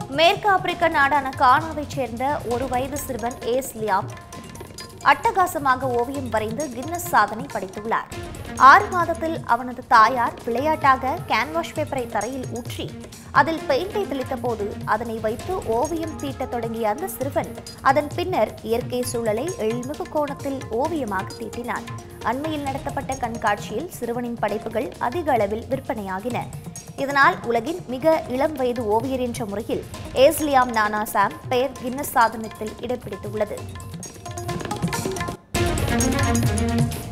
மேற்கு ஆப்பிரிக்க நாடான கானாவைச் சேர்ந்த ஒரு வயது சிறுவன் ஏஸ் லியாம் அட்டகாசமாக ஓவியம் வரைந்து கின்னஸ் சாதனை படைத்துள்ளார் ஆறு மாதத்தில் அவனது தாயார் விளையாட்டாக கேன்வாஷ் பேப்பரை தரையில் ஊற்றி அதில் பெயிண்டை தெளித்த போது அதனை வைத்து ஓவியம் தீட்டத் தொடங்கிய அந்த சிறுவன் அதன் பின்னர் இயற்கை சூழலை எழில்மிகு கோணத்தில் ஓவியமாக தீட்டினான் அண்மையில் நடத்தப்பட்ட கண்காட்சியில் சிறுவனின் படைப்புகள் அதிக அளவில் விற்பனையாகின இதனால் உலகின் மிக இளம் வயது ஓவியர் என்ற முறையில் ஏஸ்லியாம் நானா சாம் பெயர் கின்னஸ் சாதனத்தில் இடம் பிடித்துள்ளது